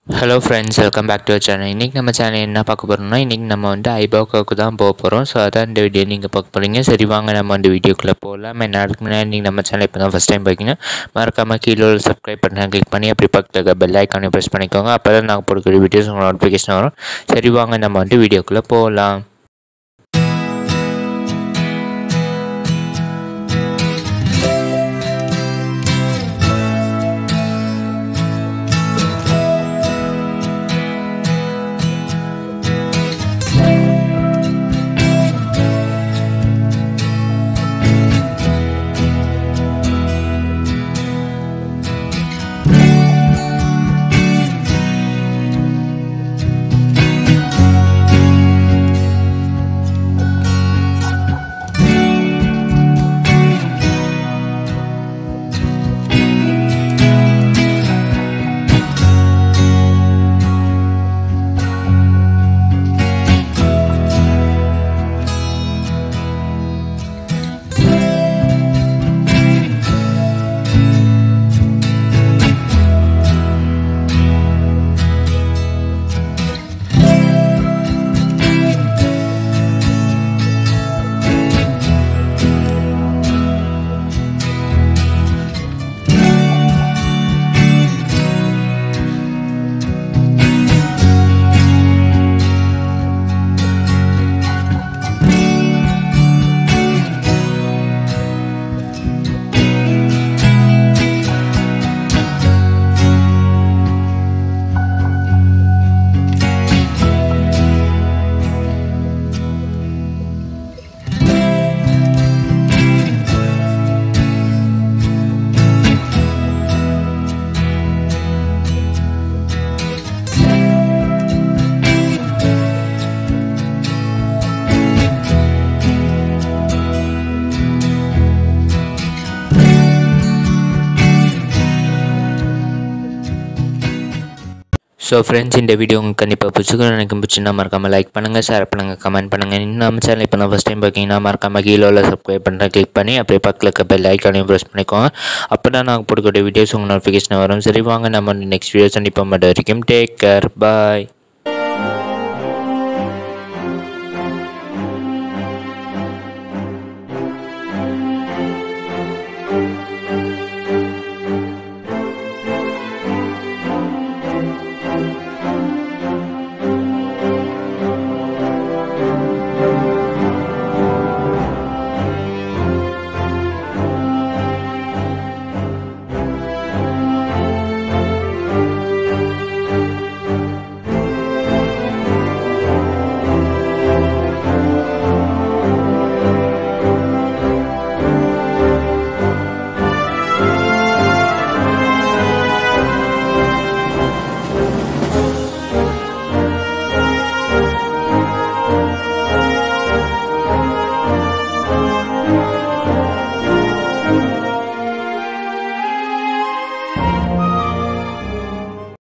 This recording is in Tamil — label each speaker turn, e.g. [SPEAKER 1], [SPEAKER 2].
[SPEAKER 1] hello friends welcome back to channel இன்றைக்கி நம்ம சேனல் என்ன பார்க்க போகிறோம்னா இன்றைக்கி நம்ம வந்து ஐபாக்காவுக்கு தான் போக போகிறோம் ஸோ அதான் இந்த வீடியோ நீங்கள் பார்க்க போகிறீங்க சரி வாங்க நம்ம இந்த வீடியோக்குள்ளே போகலாம் என்ன அதுக்கு முன்னாடி நீங்கள் நம்ம சேனல் இப்போ தான் ஃபஸ்ட் டைம் பார்த்தீங்கன்னா மறக்காமல் கீழே ஒரு சப்ஸ்கிரைப் பட்டன் கிளிக் பண்ணி அப்படி பக்கத்தில் இருக்க பெல் ஐக்கானே ப்ரெஸ் பண்ணிக்கோங்க அப்போ தான் நாங்கள் போடக்கூடிய வீடியோஸ் உங்களுக்கு நோட்டிஃபிகேஷன் வரும் சரி வாங்க நம்ம வந்து வீடியோக்குள்ளே போகலாம் ஸோ ஃப்ரெண்ட்ஸ் இந்த வீடியோ உங்களுக்கு கண்டிப்பாக பிடிச்சிக்கும் எனக்கு பிடிச்சிருந்தா மறக்காமல் லைக் பண்ணுங்கள் ஷேர் பண்ணுங்கள் கமெண்ட் பண்ணுங்கள் இன்னும் நம்ம சேனல் இப்போ தான் ஃபஸ்ட் டைம் பார்க்கிங்கன்னா மறக்காமல் கீழே உள்ள சப்ஸ்கிரைப் பண்ணுறேன் கிளிக் பண்ணி அப்படியே பக்கத்தில் இருக்க பெல் ஐக்கானையும் ப்ரெஸ் பண்ணிக்கோங்க அப்போ தான் நாங்கள் போடக்கூடிய வீடியோஸ் உங்கள் நோட்டிஃபிகேஷன் வரும் சரி வாங்க நம்ம நெக்ஸ்ட் வீடியோ சந்திப்போம் மட்டும் வரைக்கும் டேக் கேர் பாய்